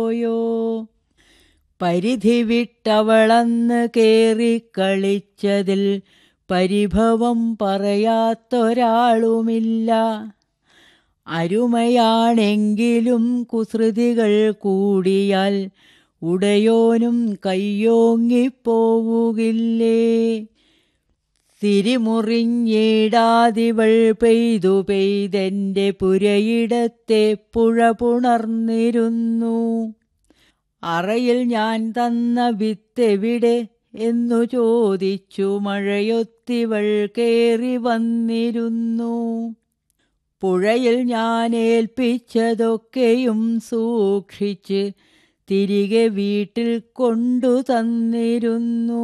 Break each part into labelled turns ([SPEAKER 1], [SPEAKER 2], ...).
[SPEAKER 1] പോയോ പരിധി വിട്ടവളന്ന് കേറിക്കളിച്ചതിൽ പരിഭവം പറയാത്തൊരാളുമില്ല അരുമയാണെങ്കിലും കുസൃതികൾ കൂടിയാൽ ഉടയോനും കയ്യോങ്ങിപ്പോവുകില്ലേ തിരിമുറിഞ്ഞിടാതിവൾ പെയ്തു പെയ്തെൻ്റെ പുരയിടത്തെ പുഴ പുണർന്നിരുന്നു അറയിൽ ഞാൻ തന്ന വിത്തെവിടെ എന്നു ചോദിച്ചു മഴയൊത്തിവൾ കേറി വന്നിരുന്നു പുഴയിൽ ഞാൻ ഏൽപ്പിച്ചതൊക്കെയും സൂക്ഷിച്ച് തിരികെ വീട്ടിൽ കൊണ്ടു തന്നിരുന്നു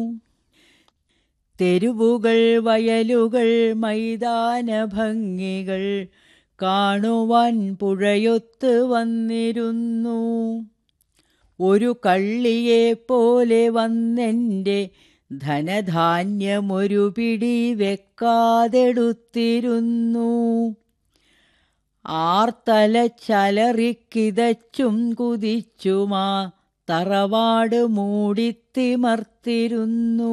[SPEAKER 1] തെരുവുകൾ വയലുകൾ മൈതാന ഭംഗികൾ കാണുവാൻ പുഴയൊത്ത് വന്നിരുന്നു ഒരു കള്ളിയെ പോലെ വന്നെൻ്റെ ധനധാന്യമൊരു പിടി വെക്കാതെടുത്തിരുന്നു ആർത്തലച്ചലറിക്കിതച്ചും കുതിച്ചുമാ തറവാട് മൂടിത്തിമർത്തിരുന്നു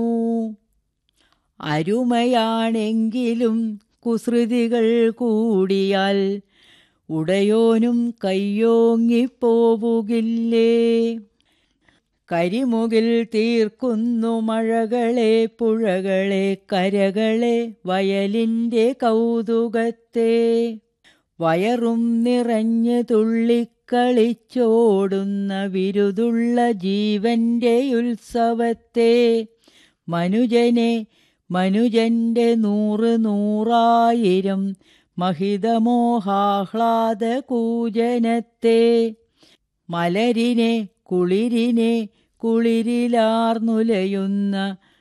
[SPEAKER 1] അരുമയാണെങ്കിലും കുസൃതികൾ കൂടിയാൽ ഉടയോനും കയ്യോങ്ങിപ്പോവുകില്ലേ കരിമുകിൽ തീർക്കുന്നു മഴകളെ പുഴകളെ കരകളെ വയലിൻ്റെ കൗതുകത്തെ വയറും നിറഞ്ഞ് തുള്ളിക്കളിച്ചോടുന്ന വിരുതുള്ള ജീവന്റെ ഉത്സവത്തെ മനുജനെ മനുജന്റെ നൂറ് നൂറായിരം മഹിതമോഹാഹ്ലാദ കൂജനത്തെ മലരിനെ കുളിരിനെ കുളിരിലാർന്നുലയുന്ന